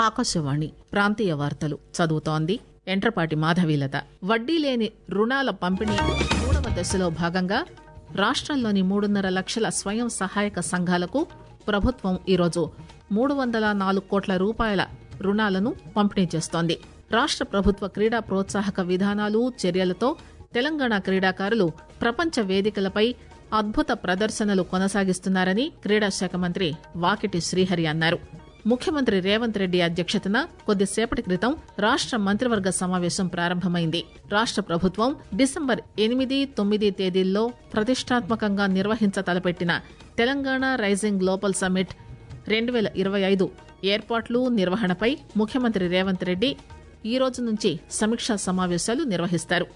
ఆకాశవాణి ప్రాంతీయ వార్తలు చదువుతోంది ఎంట్రపాటి మాధవీలత వడ్డీ లేని రుణాల పంపిణీ మూడవ దశలో భాగంగా రాష్ట్రంలోని మూడున్నర లక్షల స్వయం సహాయక సంఘాలకు ప్రభుత్వం ఈరోజు మూడు వందల నాలుగు కోట్ల రూపాయల రుణాలను పంపిణీ చేస్తోంది రాష్ట్ర ప్రభుత్వ క్రీడా ప్రోత్సాహక విధానాలు చర్యలతో తెలంగాణ క్రీడాకారులు ప్రపంచ వేదికలపై అద్భుత ప్రదర్శనలు కొనసాగిస్తున్నారని క్రీడా శాఖ మంత్రి వాకిటి శ్రీహరి అన్నారు ముఖ్యమంత్రి రేవంత్ రెడ్డి అధ్యక్షతన కొద్దిసేపటి క్రితం రాష్ట్ర మంత్రివర్గ సమావేశం ప్రారంభమైంది రాష్ట్ర ప్రభుత్వం డిసెంబర్ ఎనిమిది తొమ్మిది తేదీల్లో ప్రతిష్టాత్మకంగా నిర్వహించ తలపెట్టిన తెలంగాణ రైజింగ్ గ్లోబల్ సమ్మిట్ రెండు వేల ఇరవై ఐదు ఏర్పాట్లు నిర్వహణపై ముఖ్యమంత్రి రేవంత్ రెడ్డి ఈ రోజు నుంచి సమీక్షా సమావేశాలు నిర్వహిస్తారు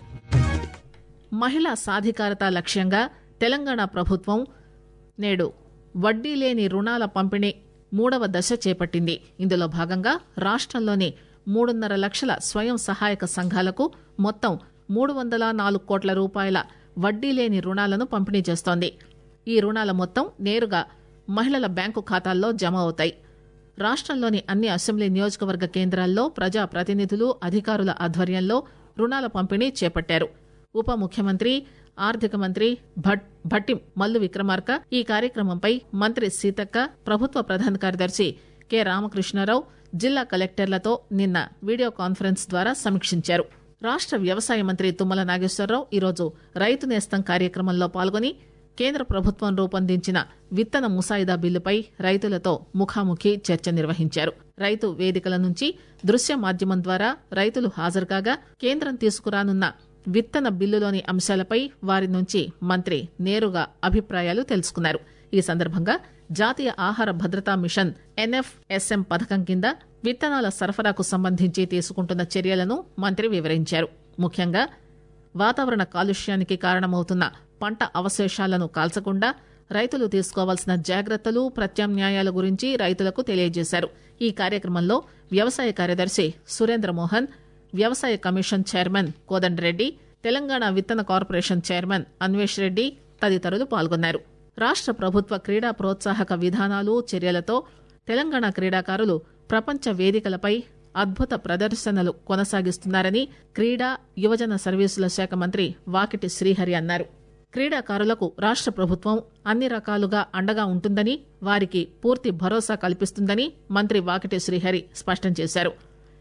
మహిళా సాధికారత లక్ష్యంగా తెలంగాణ ప్రభుత్వం నేడు వడ్డీ లేని రుణాల పంపిణీ మూడవ దశ చేపట్టింది ఇందులో భాగంగా రాష్ట్రంలోని మూడున్నర లక్షల స్వయం సహాయక సంఘాలకు మొత్తం మూడు వందల నాలుగు కోట్ల రూపాయల వడ్డీ లేని రుణాలను పంపిణీ చేస్తోంది ఈ రుణాల మొత్తం నేరుగా మహిళల బ్యాంకు ఖాతాల్లో జమ అవుతాయి రాష్ట్రంలోని అన్ని అసెంబ్లీ నియోజకవర్గ కేంద్రాల్లో ప్రజా ప్రతినిధులు అధికారుల ఆధ్వర్యంలో రుణాల పంపిణీ చేపట్టారు ఉప ముఖ్యమంత్రి ఆర్థిక మంత్రి భట్ భట్టి మల్లు విక్రమార్క ఈ కార్యక్రమంపై మంత్రి సీతక్క ప్రభుత్వ ప్రధాన కార్యదర్శి కె రామకృష్ణారావు జిల్లా కలెక్టర్లతో నిన్న వీడియో కాన్ఫరెన్స్ ద్వారా సమీక్షించారు రాష్ట్ర వ్యవసాయ మంత్రి తుమ్మల నాగేశ్వరరావు ఈరోజు రైతు నేస్తం కార్యక్రమంలో పాల్గొని కేంద్ర ప్రభుత్వం రూపొందించిన విత్తన ముసాయిదా బిల్లుపై రైతులతో ముఖాముఖి చర్చ నిర్వహించారు రైతు వేదికల నుంచి దృశ్య మాధ్యమం ద్వారా రైతులు హాజరుకాగా కేంద్రం తీసుకురానున్న విత్తన బిల్లులోని అంశాలపై వారి నుంచి మంత్రి నేరుగా అభిప్రాయాలు తెలుసుకున్నారు ఈ సందర్భంగా జాతీయ ఆహార భద్రతా మిషన్ ఎన్ఎఫ్ఎస్ఎం పథకం కింద విత్తనాల సరఫరాకు సంబంధించి తీసుకుంటున్న చర్యలను మంత్రి వివరించారు ముఖ్యంగా వాతావరణ కాలుష్యానికి కారణమవుతున్న పంట అవశేషాలను కాల్చకుండా రైతులు తీసుకోవాల్సిన జాగ్రత్తలు ప్రత్యామ్నాయాల గురించి రైతులకు తెలియజేశారు ఈ కార్యక్రమంలో వ్యవసాయ కార్యదర్శి సురేంద్ర మోహన్ వ్యవసాయ కమిషన్ చైర్మన్ కోదండరెడ్డి తెలంగాణ విత్తన కార్పొరేషన్ చైర్మన్ అన్వేష్ రెడ్డి తదితరులు పాల్గొన్నారు రాష్ట్ర ప్రభుత్వ క్రీడా ప్రోత్సాహక విధానాలు చర్యలతో తెలంగాణ క్రీడాకారులు ప్రపంచ వేదికలపై అద్భుత ప్రదర్శనలు కొనసాగిస్తున్నారని క్రీడా యువజన సర్వీసుల శాఖ మంత్రి వాకిటి శ్రీహరి అన్నారు క్రీడాకారులకు రాష్ట్ర ప్రభుత్వం అన్ని రకాలుగా అండగా ఉంటుందని వారికి పూర్తి భరోసా కల్పిస్తుందని మంత్రి వాకిటి శ్రీహరి స్పష్టం చేశారు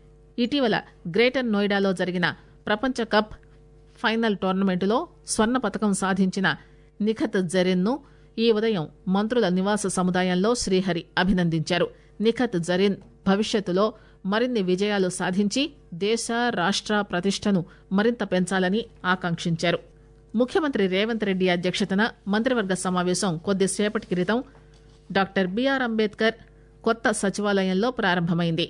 ఇటీవల గ్రేటర్ నోయిడాలో జరిగిన ప్రపంచ కప్ ఫైనల్ టోర్నమెంటులో స్వర్ణ పతకం సాధించిన నిఖత్ జరీన్ ను ఈ ఉదయం మంత్రుల నివాస సముదాయంలో శ్రీహరి అభినందించారు నిఖత్ జరీన్ భవిష్యత్తులో మరిన్ని విజయాలు సాధించి దేశ రాష్ట్ర ప్రతిష్టను మరింత పెంచాలని ఆకాంక్షించారు ముఖ్యమంత్రి రేవంత్ రెడ్డి అధ్యక్షతన మంత్రివర్గ సమావేశం కొద్దిసేపటి క్రితం డాక్టర్ బిఆర్ అంబేద్కర్ కొత్త సచివాలయంలో ప్రారంభమైంది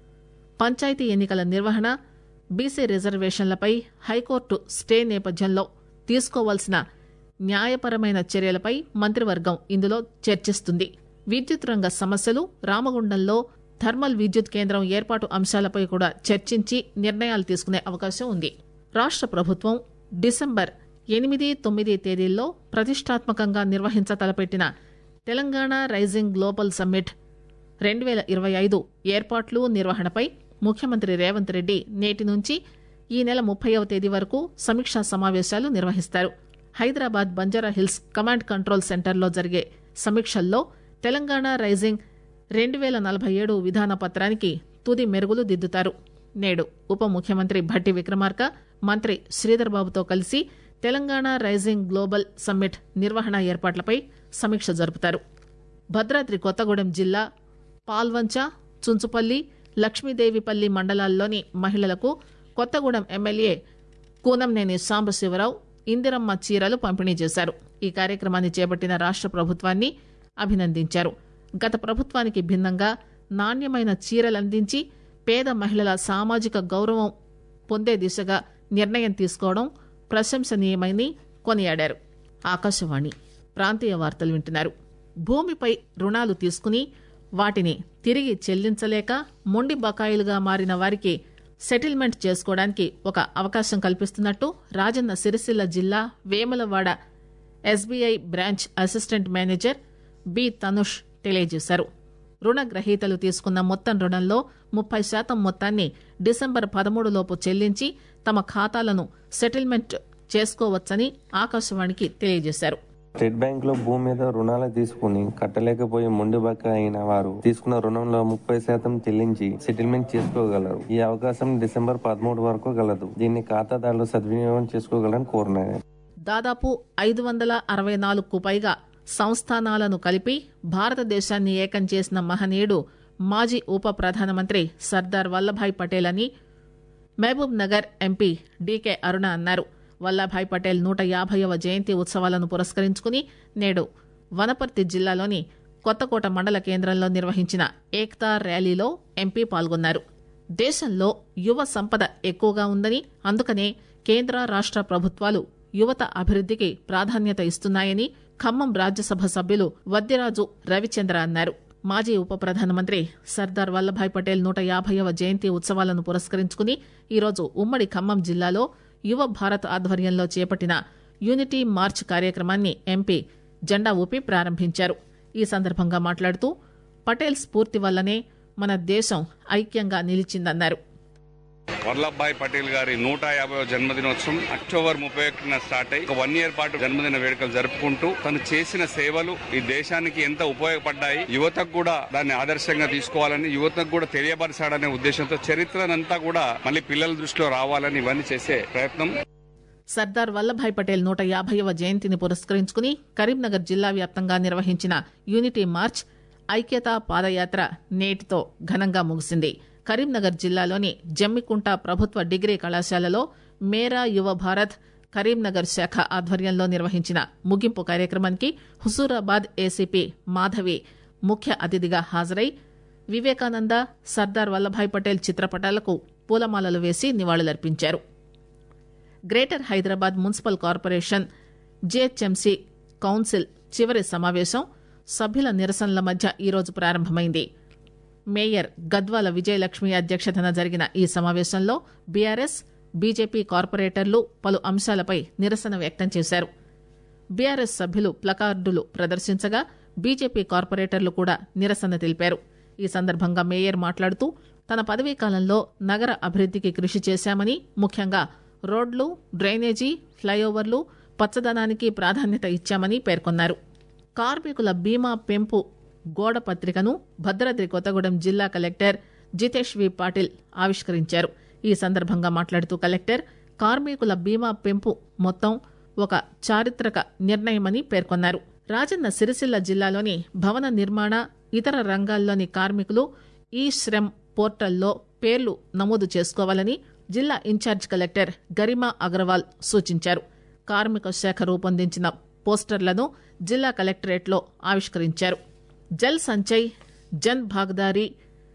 పంచాయతీ ఎన్నికల నిర్వహణ బీసీ రిజర్వేషన్లపై హైకోర్టు స్టే నేపథ్యంలో తీసుకోవాల్సిన న్యాయపరమైన చర్యలపై మంత్రివర్గం ఇందులో చర్చిస్తుంది విద్యుత్ రంగ సమస్యలు రామగుండంలో థర్మల్ విద్యుత్ కేంద్రం ఏర్పాటు అంశాలపై కూడా చర్చించి నిర్ణయాలు తీసుకునే అవకాశం ఉంది రాష్ట్ర ప్రభుత్వం డిసెంబర్ ఎనిమిది తొమ్మిది తేదీల్లో ప్రతిష్టాత్మకంగా నిర్వహించ తలపెట్టిన తెలంగాణ రైజింగ్ గ్లోబల్ సమ్మిట్ రెండు వేల ఇరవై ఐదు ఏర్పాట్లు నిర్వహణపై ముఖ్యమంత్రి రేవంత్ రెడ్డి నేటి నుంచి ఈ నెల ముప్పైవ తేదీ వరకు సమీక్షా సమావేశాలు నిర్వహిస్తారు Hyderabad Banjara hills command control సెంటర్లో జరిగే సమీక్షల్లో తెలంగాణ రైజింగ్ రెండు వేల నలభై ఏడు విధాన పత్రానికి తుది మెరుగులు దిద్దుతారు నేడు ఉప ముఖ్యమంత్రి భట్టి విక్రమార్క మంత్రి శ్రీధర్ బాబుతో కలిసి తెలంగాణ రైజింగ్ గ్లోబల్ సమ్మిట్ నిర్వహణ ఏర్పాట్లపై సమీక్ష జరుపుతారు భద్రాద్రి కొత్తగూడెం జిల్లా పాల్వంచ చుంచుపల్లి లక్ష్మీదేవిపల్లి మండలాల్లోని మహిళలకు కొత్తగూడెం ఎమ్మెల్యే కూనంనేని సాంబశివరావు ఇందిరమ్మ చీరలు పంపిణీ చేశారు ఈ కార్యక్రమాన్ని చేపట్టిన రాష్ట్ర ప్రభుత్వాన్ని అభినందించారు గత ప్రభుత్వానికి భిన్నంగా నాణ్యమైన చీరలందించి పేద మహిళల సామాజిక గౌరవం పొందే దిశగా నిర్ణయం తీసుకోవడం ప్రశంసనీయమని కొనియాడారు ఆకాశవాణి ప్రాంతీయ వార్తలు వింటున్నారు భూమిపై రుణాలు తీసుకుని వాటిని తిరిగి చెల్లించలేక మొండి బకాయిలుగా మారిన వారికి సెటిల్మెంట్ చేసుకోవడానికి ఒక అవకాశం కల్పిస్తున్నట్టు రాజన్న సిరిసిల్ల జిల్లా Vemulawada SBI branch assistant manager B Tanush తెలియజేశారు రుణగ్రహీతలు తీసుకున్న మొత్తం రుణంలో ముప్పై శాతం మొత్తాన్ని డిసెంబర్ పదమూడులోపు చెల్లించి తమ ఖాతాలను సెటిల్మెంట్ చేసుకోవచ్చని ఆకాశవాణికి తెలియజేశారు స్టేట్ బ్యాంక్ లో భూమి మీద రుణాలు తీసుకుని కట్టలేకపోయి మొండి బక్క అయిన వారు తీసుకున్న రుణంలో ముప్పై శాతం చెల్లించి సెటిల్మెంట్ చేసుకోగలరు ఈ అవకాశం డిసెంబర్ పదమూడు వరకు గలదు దీన్ని ఖాతాదారులు సద్వినియోగం చేసుకోగలని కోరినారు దాదాపు ఐదు వందల అరవై నాలుగుకు పైగా సంస్థానాలను కలిపి భారతదేశాన్ని ఏకం చేసిన మహనీయుడు మాజీ ఉప ప్రధానమంత్రి సర్దార్ వల్లభాయ్ పటేల్ అని Mahbubnagar MP D K Aruna అన్నారు వల్లభాయ్ పటేల్ నూట యాభైవ జయంతి ఉత్సవాలను పురస్కరించుకుని నేడు వనపర్తి జిల్లాలోని కొత్తకోట మండల కేంద్రంలో నిర్వహించిన ఏక్తా ర్యాలీలో ఎంపీ పాల్గొన్నారు దేశంలో యువ సంపద ఎక్కువగా ఉందని అందుకనే కేంద్ర రాష్ట ప్రభుత్వాలు యువత అభివృద్దికి ప్రాధాన్యత ఇస్తున్నాయని ఖమ్మం రాజ్యసభ సభ్యులు వద్దిరాజు రవిచంద్ర అన్నారు మాజీ ఉప ప్రధానమంత్రి సర్దార్ వల్లభాయ్ పటేల్ నూట యాభైవ జయంతి ఉత్సవాలను పురస్కరించుకుని ఈరోజు ఉమ్మడి ఖమ్మం జిల్లాలో యువ భారత్ ఆధ్వర్యంలో చేపట్టిన యూనిటీ మార్చ్ కార్యక్రమాన్ని ఎంపీ జెండా ఊపి ప్రారంభించారు ఈ సందర్భంగా మాట్లాడుతూ పటేల్ స్ఫూర్తి వల్లనే మన దేశం ఐక్యంగా నిలిచిందన్నారు వల్లభాయ్ పటేల్ గారి నూట యాభై జన్మదినోత్సవం అక్టోబర్ ముప్పై ఒకటిన స్టార్ట్ అయ్యి ఒక వన్ ఇయర్ పాటు జన్మదిన వేడుకలు జరుపుకుంటూ తను చేసిన సేవలు ఈ దేశానికి ఎంత ఉపయోగపడ్డాయి యువతకు కూడా దాన్ని ఆదర్శంగా తీసుకోవాలని యువతకు కూడా తెలియపరచాలనే ఉద్దేశంతో చరిత్రనంతా కూడా మళ్ళీ పిల్లల దృష్టిలో రావాలని ఇవన్నీ చేసే ప్రయత్నం సర్దార్ వల్లభాయ్ పటేల్ నూట యాభైవ జయంతిని పురస్కరించుకుని కరీంనగర్ జిల్లా వ్యాప్తంగా నిర్వహించిన యూనిటీ మార్చ్ ఐక్యతా పాదయాత్ర నేటితో ఘనంగా ముగిసింది కరీంనగర్ జిల్లాలోని జమ్మికుంట ప్రభుత్వ డిగ్రీ కళాశాలలో మేరా యువ భారత్ కరీంనగర్ శాఖ ఆధ్వర్యంలో నిర్వహించిన ముగింపు కార్యక్రమానికి హుసూరాబాద్ ఏసీపీ మాధవి ముఖ్య అతిథిగా హాజరై వివేకానంద సర్దార్ వల్లభాయ్ పటేల్ చిత్రపటాలకు పూలమాలలు వేసి నివాళులర్పించారు greater Hyderabad municipal corporation GHMC council చివరి సమావేశం సభ్యుల నిరసనల మధ్య ఈరోజు ప్రారంభమైంది మేయర్ గద్వాల విజయలక్ష్మి అధ్యక్షతన జరిగిన ఈ సమావేశంలో బీఆర్ఎస్ బీజేపీ కార్పొరేటర్లు పలు అంశాలపై నిరసన వ్యక్తం చేశారు బీఆర్ఎస్ సభ్యులు ప్లకార్డులు ప్రదర్శించగా బీజేపీ కార్పొరేటర్లు కూడా నిరసన తెలిపారు ఈ సందర్భంగా మేయర్ మాట్లాడుతూ తన పదవీ కాలంలో నగర అభివృద్దికి కృషి చేశామని ముఖ్యంగా రోడ్లు డ్రైనేజీ ఫ్లైఓవర్లు పచ్చదనానికి ప్రాధాన్యత ఇచ్చామని పేర్కొన్నారు కార్మికుల బీమా పెంపు గోడ పత్రికను భద్రాద్రి కొత్తగూడెం జిల్లా కలెక్టర్ జితేష్ వి పాటిల్ ఆవిష్కరించారు ఈ సందర్భంగా మాట్లాడుతూ కలెక్టర్ కార్మికుల బీమా పెంపు మొత్తం ఒక చారిత్రక నిర్ణయమని పేర్కొన్నారు రాజన్న సిరిసిల్ల జిల్లాలోని భవన నిర్మాణ ఇతర రంగాల్లోని కార్మికులు ఈ శ్రమ్ పోర్టల్లో పేర్లు నమోదు చేసుకోవాలని జిల్లా ఇన్ఛార్జ్ కలెక్టర్ గరిమా అగర్వాల్ సూచించారు కార్మిక శాఖ రూపొందించిన పోస్టర్లను జిల్లా కలెక్టరేట్లో ఆవిష్కరించారు జల్ సంచయ్ జన్ భాగదారీ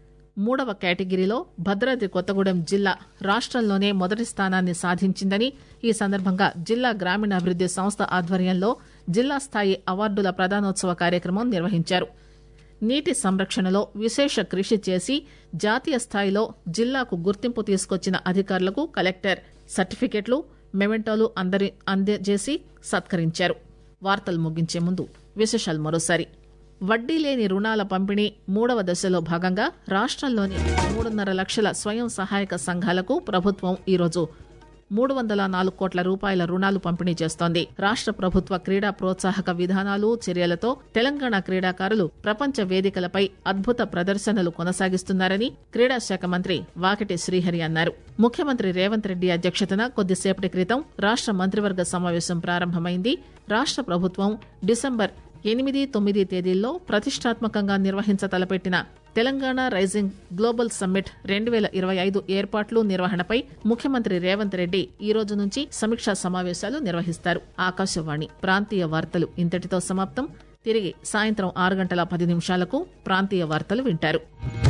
మూడవ కేటగిరీలో భద్రాద్రి కొత్తగూడెం జిల్లా రాష్ట్రంలోనే మొదటి స్థానాన్ని సాధించిందని ఈ సందర్భంగా జిల్లా గ్రామీణాభివృద్ది సంస్థ ఆధ్వర్యంలో జిల్లా స్థాయి అవార్డుల ప్రదానోత్సవ కార్యక్రమం నిర్వహించారు నీటి సంరక్షణలో విశేష కృషి చేసి జాతీయ స్థాయిలో జిల్లాకు గుర్తింపు తీసుకొచ్చిన అధికారులకు కలెక్టర్ సర్టిఫికెట్లు మెమెంటోలు అందరి అందజేసి సత్కరించారు వార్తలు ముగించే ముందు విశేషాలు మరోసారి వడ్డీ లేని రుణాల పంపిణీ మూడవ దశలో భాగంగా రాష్ట్రంలోని మూడున్నర లక్షల స్వయం సహాయక సంఘాలకు ప్రభుత్వం ఈరోజు మూడు వందల నాలుగు కోట్ల రూపాయల రుణాలు పంపిణీ చేస్తోంది రాష్ట్ర ప్రభుత్వ క్రీడా ప్రోత్సాహక విధానాలు చర్యలతో తెలంగాణ క్రీడాకారులు ప్రపంచ వేదికలపై అద్భుత ప్రదర్శనలు కొనసాగిస్తున్నారని క్రీడా శాఖ మంత్రి వాకిటి శ్రీహరి అన్నారు ముఖ్యమంత్రి రేవంత్ రెడ్డి అధ్యక్షతన కొద్దిసేపటి క్రితం రాష్ట్ర మంత్రివర్గ సమావేశం ప్రారంభమైంది రాష్ట్ర ప్రభుత్వం డిసెంబర్ ఎనిమిది తొమ్మిది తేదీల్లో ప్రతిష్టాత్మకంగా నిర్వహించ తలపెట్టిన తెలంగాణ రైజింగ్ గ్లోబల్ సమ్మిట్ రెండు వేల ఇరవై ఐదు ఏర్పాట్లు నిర్వహణపై ముఖ్యమంత్రి రేవంత్ రెడ్డి ఈ రోజు నుంచి సమీక్షా సమావేశాలు నిర్వహిస్తారు ఆకాశవాణి ప్రాంతీయ వార్తలు ఇంతటితో సమాప్తం తిరిగి సాయంత్రం ఆరు గంటల పది నిమిషాలకు ప్రాంతీయ వార్తలు వింటారు